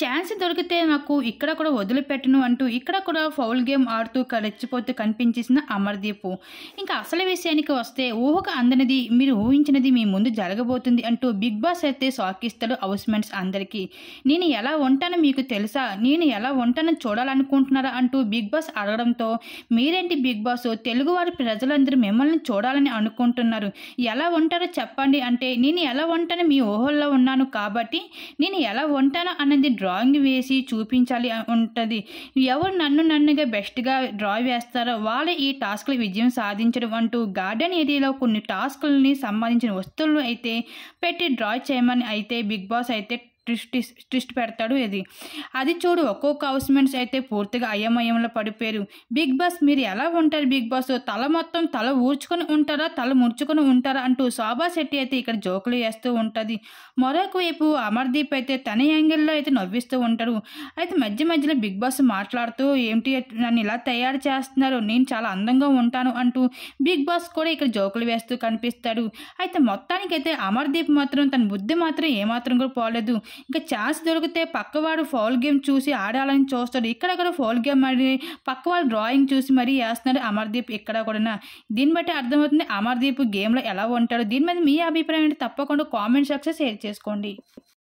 chance దొరికితే నాకు ఇక్కడ కూడా వదిలిపెట్టను అంటూ ఇక్కడ కూడా ఫౌల్ గేమ్ ఆడుతూ క- రెచ్చిపోతూ కనిపించేసిన అమర్దీప్ ఇంకా అసలు విషయానికి వస్తే ఊహకు అందనిది మీరు ఊహించినది మీ ముందు జరగబోతుంది అంటూ బిగ్ బాస్ అయితే షాక్ ఇస్తాడు హౌస్ మెంట్స్ అందరికీ నేను ఎలా ఉంటానో మీకు తెలుసా నేను ఎలా ఉంటానో చూడాలనుకుంటున్నారా అంటూ బిగ్ బాస్ అడగడంతో మీరేంటి బిగ్ బాస్ తెలుగువారి ప్రజలందరూ మిమ్మల్ని చూడాలని అనుకుంటున్నారు ఎలా ఉంటారో చెప్పండి అంటే నేను ఎలా ఉంటానో మీ ఊహల్లో ఉన్నాను కాబట్టి నేను ఎలా ఉంటానో అన్నది డ్రాయింగ్ వేసి చూపించాలి అని ఉంటుంది ఎవరు నన్ను నన్నుగా బెస్ట్గా డ్రా వేస్తారో వాళ్ళే ఈ టాస్క్లు విజయం సాధించడం అంటూ గార్డెన్ ఏరియాలో కొన్ని టాస్కులని సంబంధించిన వస్తువులను అయితే పెట్టి డ్రా చేయమని అయితే బిగ్ బాస్ అయితే ట్విస్ట్ ట్విస్ట్ పెడతాడు ఇది అది చూడు ఒక్కొక్క హౌస్మెంట్స్ అయితే పూర్తిగా అయోమయంలో పడిపోయారు బిగ్ బాస్ మీరు ఎలా ఉంటారు బిగ్ బాస్ తల మొత్తం తల ఊర్చుకొని ఉంటారా తల ముడుచుకొని ఉంటారా అంటూ శోభా శెట్టి అయితే ఇక్కడ జోకులు వేస్తూ ఉంటుంది మరొక వైపు అమర్దీప్ అయితే తన యాంగిల్లో అయితే నవ్విస్తూ ఉంటాడు అయితే మధ్య మధ్యలో బిగ్ బాస్ మాట్లాడుతూ ఏంటి నన్ను ఇలా తయారు చేస్తున్నారు నేను చాలా అందంగా ఉంటాను అంటూ బిగ్ బాస్ కూడా ఇక్కడ జోకులు వేస్తూ కనిపిస్తాడు అయితే మొత్తానికైతే అమర్దీప్ మాత్రం తన బుద్ధి మాత్రం ఏమాత్రం కూడా పోలేదు ఇంకా ఛాన్స్ దొరికితే పక్కవాడు ఫౌల్ గేమ్ చూసి ఆడాలని చూస్తాడు ఇక్కడ కూడా ఫౌల్ గేమ్ మరి పక్కవాడు డ్రాయింగ్ చూసి మరీ వేస్తున్నాడు అమర్దీప్ ఇక్కడ కూడా దీన్ని బట్టి అర్థమవుతుంది అమర్దీప్ గేమ్లో ఎలా ఉంటాడు దీని మీద మీ అభిప్రాయం ఏంటి తప్పకుండా కామెంట్ సెక్షన్ షేర్ చేసుకోండి